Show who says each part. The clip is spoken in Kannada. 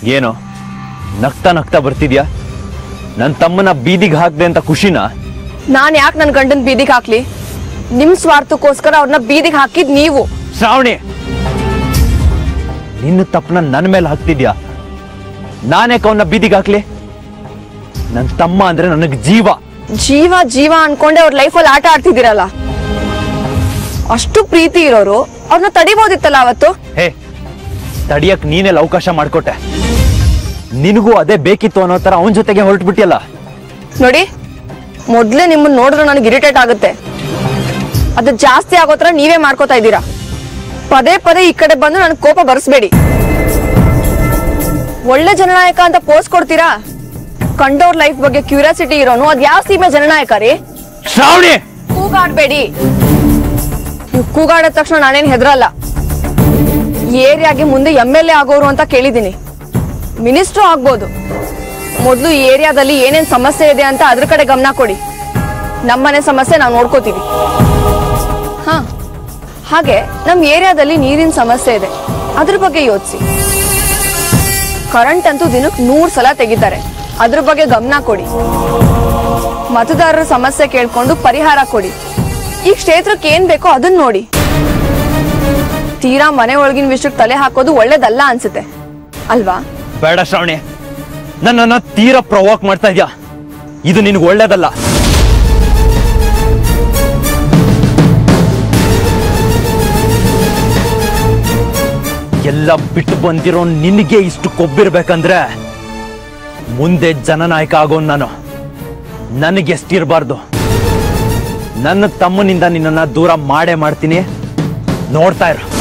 Speaker 1: ಏನು ನಗ್ತಾ ನಗ್ತಾ ಬರ್ತಿದ್ಯಾ ನನ್ನ ತಮ್ಮನ ಬೀದಿಗೆ ಹಾಕ್ದೆ ಅಂತ ಖುಷಿನಾ
Speaker 2: ನಾನ್ ಯಾಕೆ ನನ್ನ ಗಂಡನ್ ಬೀದಿಗೆ ಹಾಕ್ಲಿ ನಿಮ್ ಸ್ವಾರ್ಥಕ್ಕೋಸ್ಕರ ಅವ್ರನ್ನ ಬೀದಿಗೆ ಹಾಕಿದ್ ನೀವು
Speaker 1: ಶ್ರಾವಣಿ ನಿನ್ನ ತಪ್ಪನ ನನ್ನ ಮೇಲೆ ಹಾಕ್ತಿದ್ಯಾ ನಾನ್ಯಾಕೆ ಅವನ್ನ ಬೀದಿಗೆ ಹಾಕ್ಲಿ ನನ್ನ ತಮ್ಮ ಅಂದ್ರೆ ನನಗೆ ಜೀವ
Speaker 2: ಜೀವ ಜೀವ ಅನ್ಕೊಂಡೆ ಅವ್ರ ಲೈಫಲ್ಲಿ ಆಟ ಆಡ್ತಿದ್ದೀರಲ್ಲ ಅಷ್ಟು ಪ್ರೀತಿ ಇರೋರು ಅವ್ರನ್ನ ತಡಿಬೋದಿತ್ತಲ್ಲ ಅವತ್ತು
Speaker 1: ಹೇ ತಡಿಯಕ್ ನೀನೆಲ್ಲ ಅವಕಾಶ ಮಾಡ್ಕೊಟ್ಟೆ ನಿನಗೂ ಅದೇ ಬೇಕಿತ್ತು ಅನ್ನೋ ತರ ಅವನ ಜೊತೆಗೆ ಹೊರಟ್ಬಿಟ್ಟಿಯಲ್ಲ
Speaker 2: ನೋಡಿ ಮೊದ್ಲೇ ನಿಮ್ಮನ್ನ ನೋಡಿದ್ರೆ ನನಗೆ ಇರಿಟೇಟ್ ಆಗುತ್ತೆ ಅದು ಜಾಸ್ತಿ ಆಗೋ ತರ ನೀವೇ ಮಾಡ್ಕೋತಾ ಇದ್ದೀರಾ ಪದೇ ಪದೇ ಈ ಕಡೆ ಬಂದು ನನ್ ಕೋಪ ಬರ್ಸ್ಬೇಡಿ ಒಳ್ಳೆ ಜನನಾಯಕ ಅಂತ ಪೋಸ್ ಕೊಡ್ತೀರಾ ಕಂಡೋರ್ ಲೈಫ್ ಬಗ್ಗೆ ಕ್ಯೂರಿಯಾಸಿಟಿ ಇರೋನು ಅದ್ ಯಾವ ಸೀಮೆ ಜನನಾಯಕ ರೀ
Speaker 1: ಶ್ರಾವಣಿ
Speaker 2: ಕೂಗಾಡ್ಬೇಡಿ ನೀವು ಕೂಗಾಡಿದ ತಕ್ಷಣ ನಾನೇನ್ ಹೆದರಲ್ಲ ಈ ಏರಿಯಾಗೆ ಮುಂದೆ ಎಂ ಎಲ್ ಎ ಆಗೋರು ಅಂತ ಕೇಳಿದೀನಿ ಮಿನಿಸ್ಟ್ರು ಆಗ್ಬೋದು ಮೊದಲು ಈ ಏರಿಯಾದಲ್ಲಿ ಏನೇನ್ ಸಮಸ್ಯೆ ಇದೆ ಅಂತ ಅದ್ರ ಕಡೆ ಗಮನ ಕೊಡಿ ನಮ್ಮನೆ ಸಮಸ್ಯೆ ನಾವು ನೋಡ್ಕೋತೀವಿ ಹಾ ಹಾಗೆ ನಮ್ ಏರಿಯಾದಲ್ಲಿ ನೀರಿನ ಸಮಸ್ಯೆ ಇದೆ ಅದ್ರ ಬಗ್ಗೆ ಯೋಚಿಸಿ ಕರೆಂಟ್ ಅಂತೂ ದಿನಕ್ಕೆ ನೂರ್ ಸಲ ತೆಗಿತಾರೆ ಅದ್ರ ಬಗ್ಗೆ ಗಮನ ಕೊಡಿ ಮತದಾರರ ಸಮಸ್ಯೆ ಕೇಳ್ಕೊಂಡು ಪರಿಹಾರ ಕೊಡಿ ಈ ಕ್ಷೇತ್ರಕ್ಕೆ ಏನ್ ಬೇಕೋ ಅದನ್ನ ನೋಡಿ ತೀರಾ ಮನೆ ಒಳಗಿನ ವಿಷಯಕ್ಕೆ ತಲೆ ಹಾಕೋದು ಒಳ್ಳೇದಲ್ಲ ಅನ್ಸುತ್ತೆ ಅಲ್ವಾ
Speaker 1: ಬೇಡ ಶ್ರಾವಣಿ ನನ್ನನ್ನ ತೀರಾ ಪ್ರವೋಕ್ ಮಾಡ್ತಾ ಇದ್ಯಾ ಇದು ನಿನಗೆ ಒಳ್ಳೇದಲ್ಲ ಎಲ್ಲ ಬಿಟ್ಟು ಬಂದಿರೋ ನಿನಗೆ ಇಷ್ಟು ಕೊಬ್ಬಿರ್ಬೇಕಂದ್ರೆ ಮುಂದೆ ಜನನಾಯಕ ಆಗೋನ್ ನಾನು ನನಗೆ ಎಷ್ಟಿರಬಾರ್ದು ನನ್ನ ತಮ್ಮನಿಂದ ನಿನ್ನನ್ನ ದೂರ ಮಾಡೇ ಮಾಡ್ತೀನಿ ನೋಡ್ತಾ ಇರು